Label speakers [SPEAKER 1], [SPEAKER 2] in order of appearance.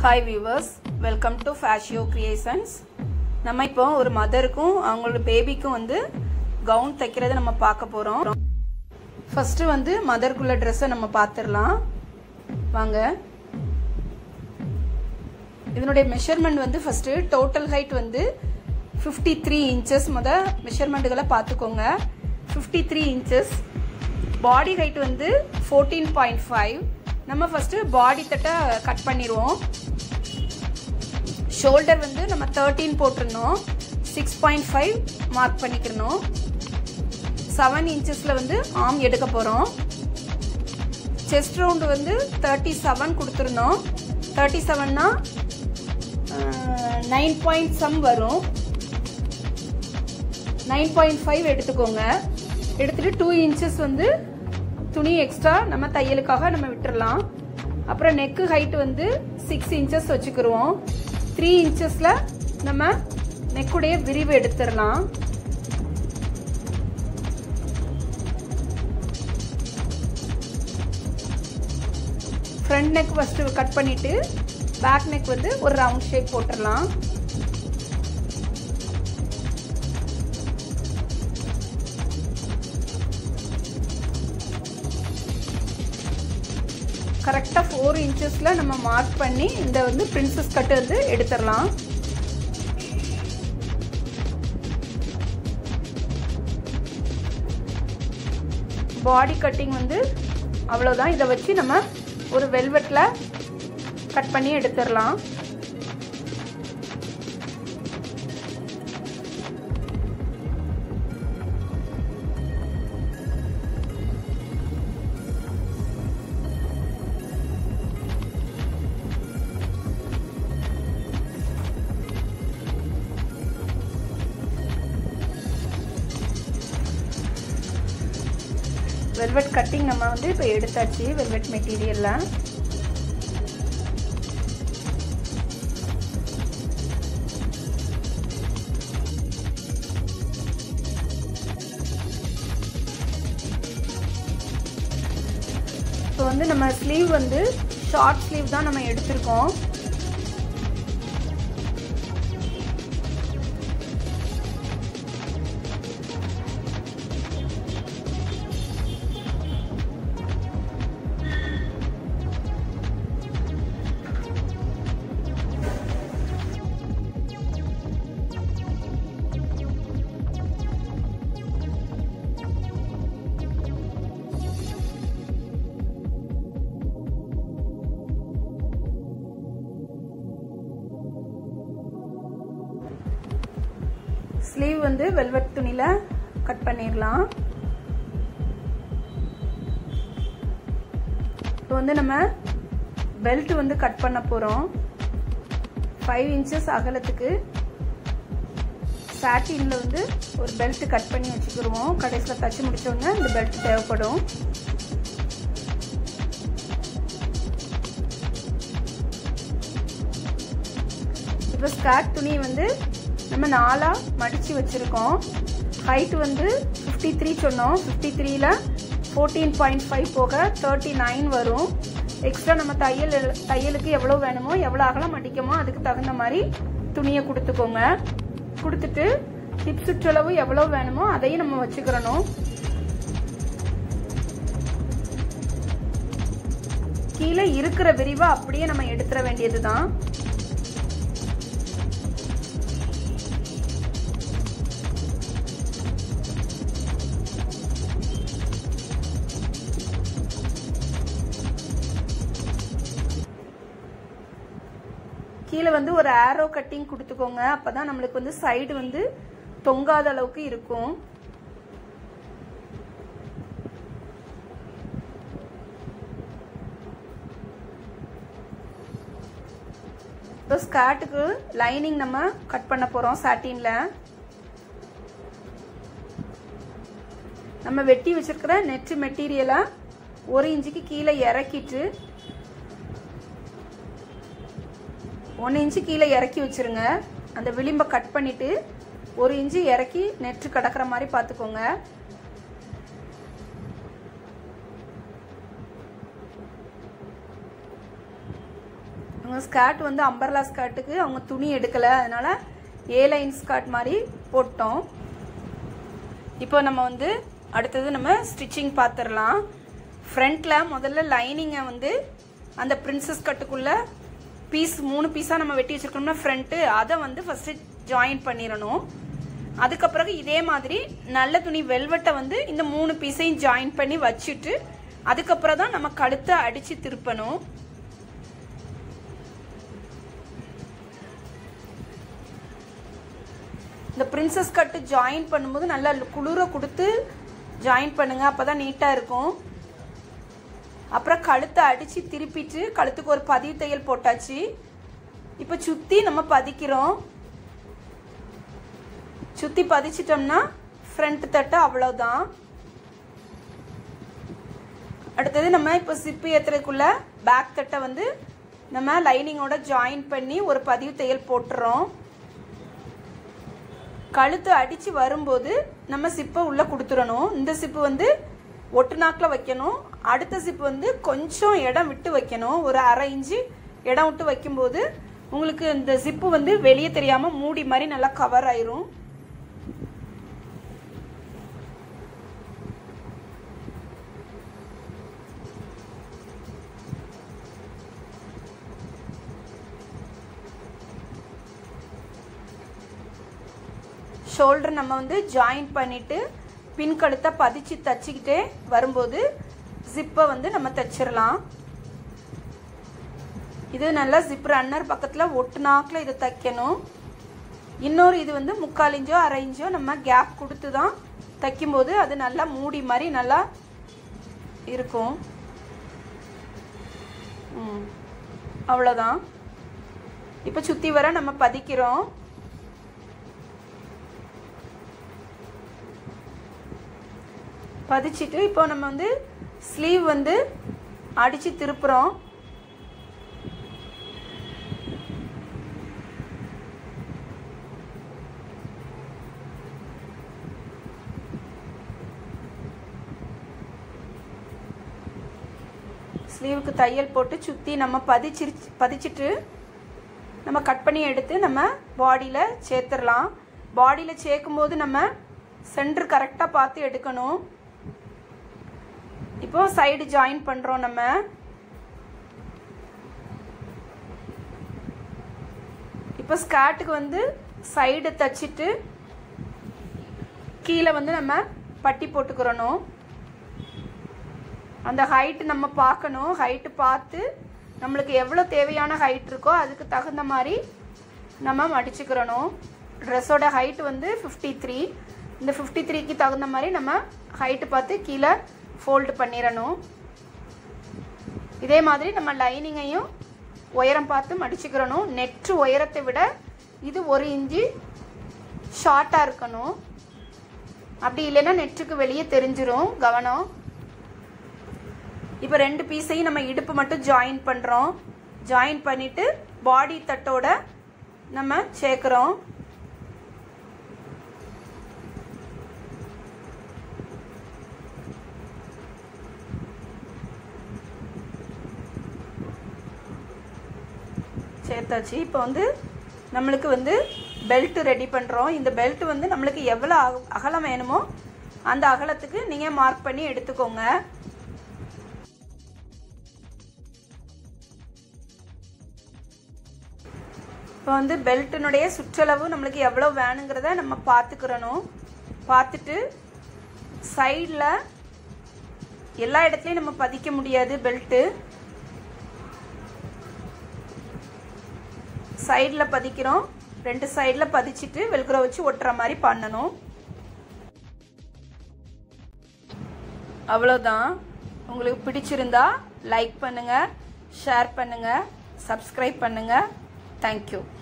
[SPEAKER 1] hi viewers welcome to Fashio Creations நம்ம இப்போ ஒரு மதருக்கும் அவங்களோட பேபிக்கும் வந்து கவுன் தைக்கிறத நம்ம பார்க்க போகிறோம் ஃபஸ்ட்டு வந்து மதருக்குள்ள ட்ரெஸ்ஸை நம்ம பார்த்துடலாம் வாங்க இதனுடைய மெஷர்மெண்ட் வந்து ஃபஸ்ட்டு டோட்டல் ஹைட் வந்து ஃபிஃப்டி த்ரீ இன்ச்சஸ் முத மெஷர்மெண்ட்டுகளை பார்த்துக்கோங்க fifty three inches body height வந்து ஃபோர்டீன் பாயிண்ட் ஃபைவ் நம்ம ஃபஸ்ட்டு பாடி தட்டை கட் பண்ணிடுவோம் ஷோல்டர் வந்து நம்ம தேர்ட்டீன் போட்டிருந்தோம் சிக்ஸ் பாயிண்ட் ஃபைவ் மார்க் பண்ணிக்கிறணும் செவன் இன்ச்சஸில் வந்து ஆம் எடுக்க போகிறோம் செஸ்ட் ரவுண்டு வந்து தேர்ட்டி செவன் கொடுத்துருந்தோம் தேர்ட்டி செவன்னா நைன் பாயிண்ட் சம் வரும் நைன் பாயிண்ட் ஃபைவ் எடுத்துக்கோங்க எடுத்துட்டு டூ இன்ச்சஸ் வந்து துணி எக்ஸ்ட்ரா நம்ம தையலுக்காக நம்ம விட்டுறலாம் அப்புறம் நெக்கு ஹைட் வந்து சிக்ஸ் இன்ச்சஸ் வச்சுக்கிருவோம் த்ரீ இன்ச்சஸில் நம்ம நெக்குடைய விரிவு எடுத்துடலாம் ஃப்ரண்ட் நெக் ஃபஸ்ட்டு கட் பண்ணிவிட்டு பேக் நெக் வந்து ஒரு ரவுண்ட் ஷேப் போட்டுடலாம் கரெக்டாக ஃபோர் இன்ச்சஸில் நம்ம மார்க் பண்ணி இந்த வந்து பிரின்சஸ் கட்டு வந்து எடுத்துடலாம் பாடி கட்டிங் வந்து அவ்வளோதான் இதை வச்சு நம்ம ஒரு வெல்வெட்டில் கட் பண்ணி எடுத்துடலாம் வெல்வெட் கட்டிங் நம்ம வந்து இப்போ எடுத்தாச்சு வெல்வெட் மெட்டீரியலில் இப்போ வந்து நம்ம ஸ்லீவ் வந்து ஷார்ட் ஸ்லீவ் தான் நம்ம எடுத்திருக்கோம் ஸ்லீவ் வந்து வெல்வெட் துணியில் கட் பண்ணிடலாம் இப்போ வந்து நம்ம பெல்ட் வந்து கட் பண்ண போகிறோம் ஃபைவ் இன்ச்சஸ் அகலத்துக்கு சாட்டினில் வந்து ஒரு பெல்ட் கட் பண்ணி வச்சுக்கிடுவோம் கடைசியில் தச்சு முடிச்சோடனே இந்த பெல்ட் தேவைப்படும் இப்போ ஸ்கர்ட் துணி வந்து நம்ம நாலாக மடித்து வச்சுருக்கோம் ஹைட் வந்து ஃபிஃப்டி த்ரீ சொன்னோம் ஃபிஃப்டி த்ரீல ஃபோர்டீன் பாயிண்ட் ஃபைவ் போக தேர்ட்டி நைன் வரும் எக்ஸ்ட்ரா நம்ம தையல் தையலுக்கு எவ்வளோ வேணுமோ எவ்வளோ அகலம் மடிக்கமோ அதுக்கு தகுந்த மாதிரி துணியை கொடுத்துக்கோங்க கொடுத்துட்டு ஹிப் சுற்றளவு எவ்வளோ வேணுமோ அதையும் நம்ம வச்சுக்கிறணும் கீழே இருக்கிற விரிவை அப்படியே நம்ம எடுத்துட வேண்டியது தான் கீழே வந்து ஒரு ஆரோ கட்டிங் கொடுத்துக்கோங்க அப்பதான் நம்மளுக்கு வந்து சைடு வந்து தொங்காத அளவுக்கு இருக்கும் இப்போ ஸ்கர்ட்டுக்கு லைனிங் நம்ம கட் பண்ண போகிறோம் சாட்டினில் நம்ம வெட்டி வச்சிருக்கிற நெட்டு மெட்டீரியலை ஒரு இன்ச்சுக்கு கீழே இறக்கிட்டு ஒன்று இன்ச்சு கீழே இறக்கி வச்சுருங்க அந்த விளிம்பை கட் பண்ணிவிட்டு ஒரு இன்ச்சு இறக்கி நெட்டு கிடக்கிற மாதிரி பார்த்துக்கோங்க அவங்க ஸ்கர்ட் வந்து அம்பர்லா ஸ்கர்ட்டுக்கு அவங்க துணி எடுக்கலை அதனால ஏ லைன் ஸ்கர்ட் மாதிரி போட்டோம் இப்போ நம்ம வந்து அடுத்தது நம்ம ஸ்டிச்சிங் பார்த்துடலாம் ஃப்ரண்ட்டில் முதல்ல லைனிங்கை வந்து அந்த பிரின்சஸ் கட்டுக்குள்ளே பீஸ் மூணு பீஸாக நம்ம வெட்டி வச்சுருக்கோம்னா ஃப்ரண்ட்டு அதை வந்து ஃபஸ்ட்டு ஜாயின் பண்ணிடணும் அதுக்கப்புறம் இதே மாதிரி நல்ல துணி வெல்வெட்டை வந்து இந்த மூணு பீஸையும் ஜாயின் பண்ணி வச்சுட்டு அதுக்கப்புறம் தான் நம்ம கழுத்தை அடித்து திருப்பணும் இந்த பிரின்சஸ் கட்டு ஜாயின் பண்ணும்போது நல்லா குளிர கொடுத்து ஜாயின் பண்ணுங்க அப்பதான் நீட்டா இருக்கும் அப்புறம் கழுத்தை அடிச்சு திருப்பிட்டு கழுத்துக்கு ஒரு பதிவு தையல் போட்டாச்சு இப்போ சுத்தி நம்ம பதிக்கிறோம் சுத்தி பதிச்சிட்டோம்னா ஃப்ரண்ட் தட்டு அவ்வளவுதான் அடுத்தது நம்ம இப்போ சிப்பு ஏத்துறதுக்குள்ள பேக் தட்டை வந்து நம்ம லைனிங்கோட ஜாயின் பண்ணி ஒரு பதிவு தையல் போட்டுறோம் கழுத்து அடிச்சு வரும்போது நம்ம சிப்பை உள்ள கொடுத்துடணும் இந்த சிப்பு வந்து ஒட்டு நாக்கில் வைக்கணும் அடுத்த சிப்பு வந்து கொஞ்சம் இடம் விட்டு வைக்கணும் ஒரு அரை இன்ச்சு இடம் விட்டு வைக்கும்போது உங்களுக்கு இந்த சிப்பு வந்து வெளியே தெரியாம மூடி மாதிரி நல்லா கவர் ஆயிரும் ஷோல்டர் நம்ம வந்து ஜாயின் பண்ணிட்டு பின் கழுத்தை பதிச்சு தச்சுக்கிட்டே வரும்போது ஜிப்பை வந்து நம்ம தைச்சிடலாம் இது நல்லா ஜிப் ரன்னர் பக்கத்தில் ஒட்டுனாக்கில் இதை தைக்கணும் இன்னொரு இது வந்து முக்கால் இஞ்சோ அரை இஞ்சோ நம்ம கேப் கொடுத்து தான் தைக்கும்போது அது நல்லா மூடி மாதிரி நல்லா இருக்கும் ம் அவ்வளோதான் இப்போ சுற்றி வர நம்ம பதிக்கிறோம் பதிச்சிட்டு இப்போ நம்ம வந்து ஸ்லீவ் வந்து அடித்து திருப்புறோம் ஸ்லீவுக்கு தையல் போட்டு சுற்றி நம்ம பதிச்சிரு பதிச்சிட்டு நம்ம கட் பண்ணி எடுத்து நம்ம பாடியில் சேர்த்துடலாம் பாடியில் சேர்க்கும்போது நம்ம சென்டர் கரெக்டாக பார்த்து எடுக்கணும் இப்போ சைடு ஜாயின் பண்ணுறோம் நம்ம இப்போ ஸ்கர்ட்டுக்கு வந்து சைடு தச்சிட்டு கீழே வந்து நம்ம பட்டி போட்டுக்கிறணும் அந்த ஹைட் நம்ம பார்க்கணும் ஹைட்டு பார்த்து நம்மளுக்கு எவ்வளோ தேவையான ஹைட் இருக்கோ அதுக்கு தகுந்த மாதிரி நம்ம மடிச்சுக்கிறணும் ட்ரெஸ்ஸோட ஹைட் வந்து ஃபிஃப்டி த்ரீ இந்த ஃபிஃப்டி த்ரீக்கு தகுந்த மாதிரி நம்ம ஹைட்டு பார்த்து கீழே ஃபோல்டு பண்ணிடணும் இதே மாதிரி நம்ம லைனிங்கையும் உயரம் பார்த்து மடிச்சுக்கிறணும் நெட்டு உயரத்தை விட இது ஒரு இன்ச்சு ஷார்ட்டாக இருக்கணும் அப்படி இல்லைன்னா நெட்டுக்கு வெளியே தெரிஞ்சிரும் கவனம் இப்போ ரெண்டு பீஸையும் நம்ம இடுப்பு மட்டும் ஜாயின் பண்ணுறோம் ஜாயின் பண்ணிட்டு பாடி தட்டோட நம்ம சேர்க்குறோம் சேர்த்தாச்சு இப்போ வந்து நம்மளுக்கு வந்து பெல்ட் ரெடி பண்ணுறோம் இந்த பெல்ட் வந்து நம்மளுக்கு எவ்வளோ அக- அகலம் வேணுமோ அந்த அகலத்துக்கு நீங்கள் மார்க் பண்ணி எடுத்துக்கோங்க இப்போ வந்து பெல்ட்டினுடைய சுற்றளவு நம்மளுக்கு எவ்வளோ வேணுங்கிறத நம்ம பார்த்துக்கிறணும் பார்த்துட்டு சைடில் எல்லா இடத்துலையும் நம்ம பதிக்க முடியாது பெல்ட்டு சைடில் பதிக்கிறோம் ரெண்டு சைடில் பதிச்சிட்டு வெல்க்ரோ வச்சு ஒட்டுற மாதிரி பண்ணணும் அவ்வளோதான் உங்களுக்கு பிடிச்சிருந்தா லைக் பண்ணுங்கள் ஷேர் பண்ணுங்கள் சப்ஸ்கிரைப் பண்ணுங்கள் தேங்க்யூ